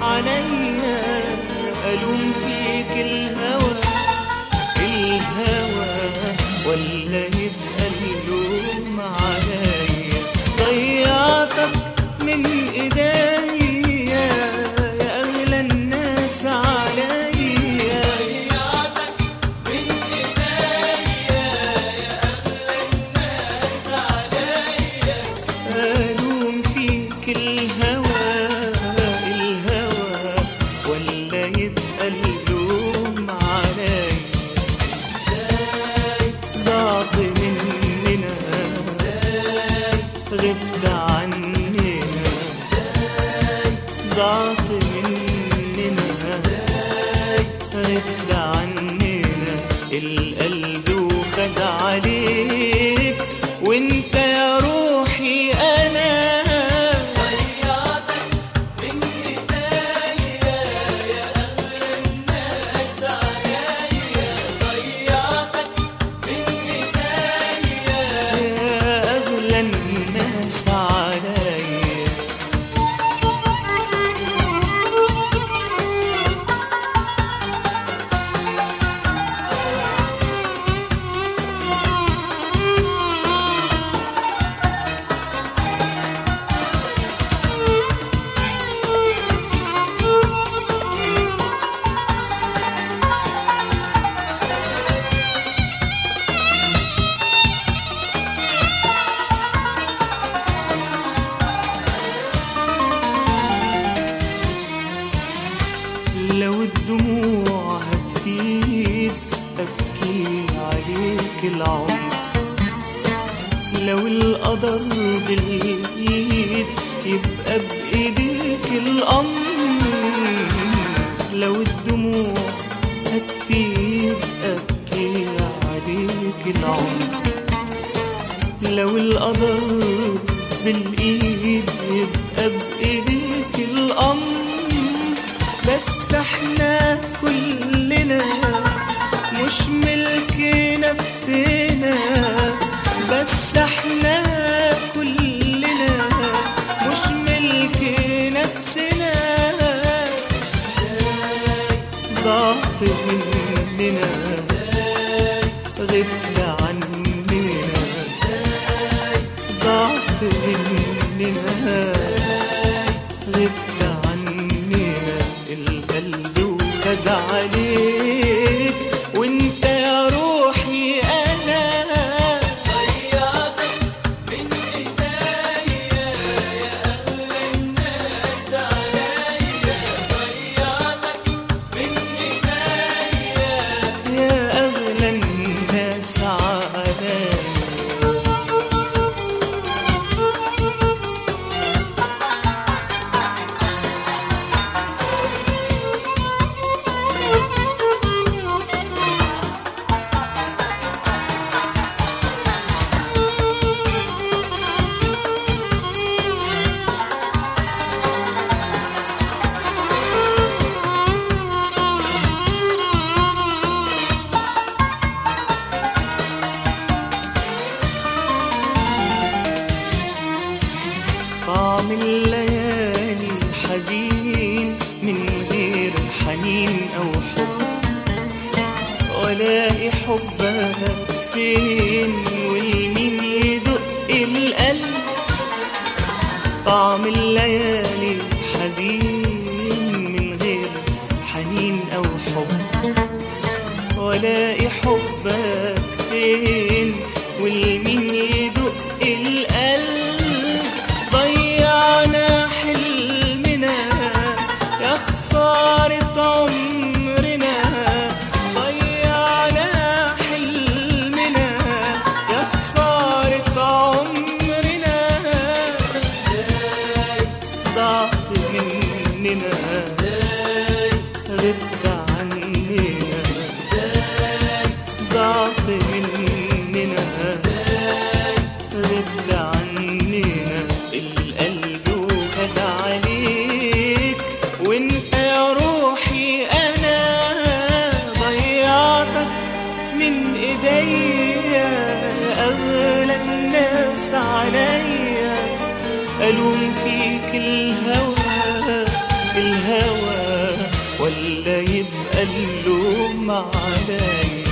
عليا ألوم فيك الهوى الهوى ولا يبقى اللوم عليا ضيعتك من ايديا يا اغلى الناس عليا ألوم فيك الهوى الهوى ولا يبقى اللوم عليا ضاعت مننا غبت عننا ضاعت مننا غبت عننا القلب وخد عليك وانت يا روحي انا يا اغلى الناس عليا لو الدموع هتفيد أبكي عليك العمر لو القدر بالإيد يبقى بإيديك الأمر لو الدموع هتفيد أبكي عليك العمر لو القدر بالإيد يبقى بإيديك الأمر بس احنا كلنا مش ملك نفسنا بس احنا كلنا مش ملك نفسنا ضاعت مننا غبت عننا ضاعت مننا غبت عننا القلب وخد عليك وانت يا روحي انا ضيعتك من ايديا يا اغلى الناس عليا ضيعتك من ايديا يا اغلى الناس عليا طعم الليالي حزين من غير حنين أو حب ولاقي حبك فين والمين يدق القلب طعم الليالي حزين من غير حنين أو حب ولاقي حبك فين والمين يدق القلب ضيعنا حلمنا يا خسارة عمرنا ضيعنا حلمنا يا خسارة عمرنا ضاعت مننا غبت عننا ضاعت مننا غبت عننا القلب وخد عليك وانت يا روحي انا ضيعتك من ايديا اغلى الناس عليا الوم فيك الهوى الهوى ولا يبقى اللوم عليا